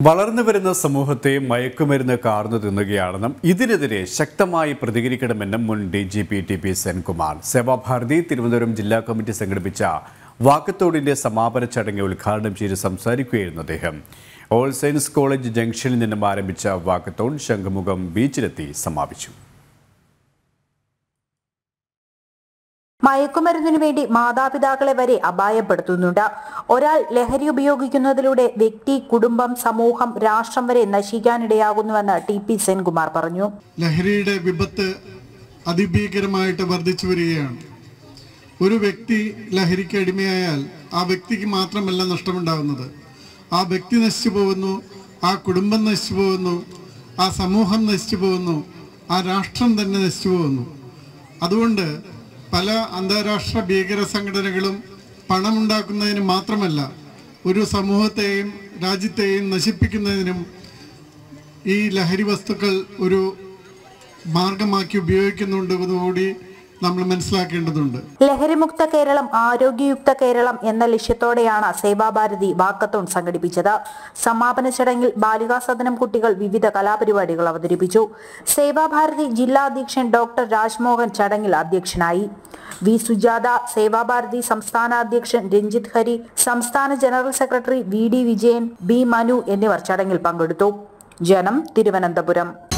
വളർന്നു വരുന്ന സമൂഹത്തെ മയക്കുമരുന്ന് കാർന്നു തിന്നുകയാണെന്നും ഇതിനെതിരെ ശക്തമായി പ്രതികരിക്കണമെന്നും മുൻ D G P T P Senkumar Sevabharati Thiruvananthapuram ജില്ലാ കമ്മിറ്റി സംഘടിപ്പിച്ച വാക്കത്തോടിന്റെ സമാപന ചടങ്ങ് ഉദ്ഘാടനം ചെയ്ത് സംസാരിക്കുകയായിരുന്നു അദ്ദേഹം ഓൾ സയൻസ് കോളേജ് ജംഗ്ഷനിൽ നിന്നും ആരംഭിച്ച വാക്കത്തോൺ ശംഖുമുഖം ബീച്ചിലെത്തി സമാപിച്ചു മയക്കുമരുന്നിനു വേണ്ടി മാതാപിതാക്കളെ വരെ അപായപ്പെടുത്തുന്നുണ്ട് ഒരാൾ ലഹരി ഉപയോഗിക്കുന്നതിലൂടെ വ്യക്തി കുടുംബം സമൂഹം രാഷ്ട്രം വരെ നശിക്കാനിടയാകുന്നുവെന്ന് ടി പി സെൻകുമാർ പറഞ്ഞു ലഹരിയുടെ വിപത്ത് അതിഭീകരമായിട്ട് വർദ്ധിച്ചു വരികയാണ് ഒരു വ്യക്തി ലഹരിക്ക് അടിമയായാൽ ആ വ്യക്തിക്ക് മാത്രമല്ല നഷ്ടമുണ്ടാകുന്നത് ആ വ്യക്തി നശിച്ചു പോകുന്നു ആ കുടുംബം നശിച്ചു പോകുന്നു ആ സമൂഹം നശിച്ചു പോകുന്നു ആ രാഷ്ട്രം തന്നെ നശിച്ചു പോകുന്നു അതുകൊണ്ട് പല അന്താരാഷ്ട്ര ഭീകര സംഘടനകളും പണമുണ്ടാക്കുന്നതിന് മാത്രമല്ല ഒരു സമൂഹത്തെയും രാജ്യത്തെയും നശിപ്പിക്കുന്നതിനും ഈ ലഹരി വസ്തുക്കൾ ഒരു മാർഗമാക്കി ഉപയോഗിക്കുന്നുണ്ട് എന്നുകൂടി നമ്മൾ മനസ്സിലാക്കേണ്ടതുണ്ട് ലഹരിമുക്ത കേരളം ആരോഗ്യയുക്ത കേരളം എന്ന ലക്ഷ്യത്തോടെയാണ് സേവാഭാരതി വാക്കത്തോൺ സംഘടിപ്പിച്ചത് സമാപന ചടങ്ങിൽ ബാലികാ സദനം കുട്ടികൾ വിവിധ കലാപരിപാടികൾ അവതരിപ്പിച്ചു സേവാഭാരതി ജില്ലാ അധ്യക്ഷൻ ഡോക്ടർ രാജ്മോഹൻ ചടങ്ങിൽ അധ്യക്ഷനായി വി സുജാത സേവാഭാരതി സംസ്ഥാന അധ്യക്ഷൻ രഞ്ജിത്ത് ഹരി സംസ്ഥാന general secretary V D Vijayan B Manu എന്നിവർ ചടങ്ങിൽ പങ്കെടുത്തു ജനം തിരുവനന്തപുരം